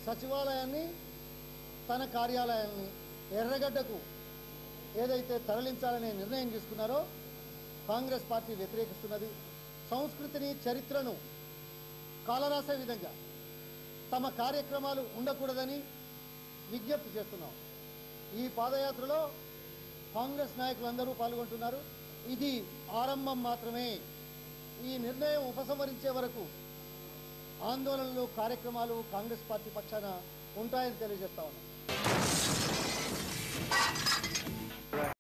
సచివాలయాన్ని తన కార్యాలయాన్ని ఎర్రగడ్డకు ఏదైతే తరలించాలనే నిర్ణయం తీసుకున్నారో కాంగ్రెస్ పార్టీ వ్యతిరేకిస్తున్నది సంస్కృతిని చరిత్రను కాలరాసే విధంగా తమ కార్యక్రమాలు ఉండకూడదని విజ్ఞప్తి చేస్తున్నాం ఈ పాదయాత్రలో కాంగ్రెస్ నాయకులందరూ పాల్గొంటున్నారు ఇది ఆరంభం మాత్రమే ఈ నిర్ణయం ఉపసంహరించే వరకు ఆందోళనలు కార్యక్రమాలు కాంగ్రెస్ పార్టీ పక్షాన ఉంటాయని తెలియజేస్తా ఉన్నాం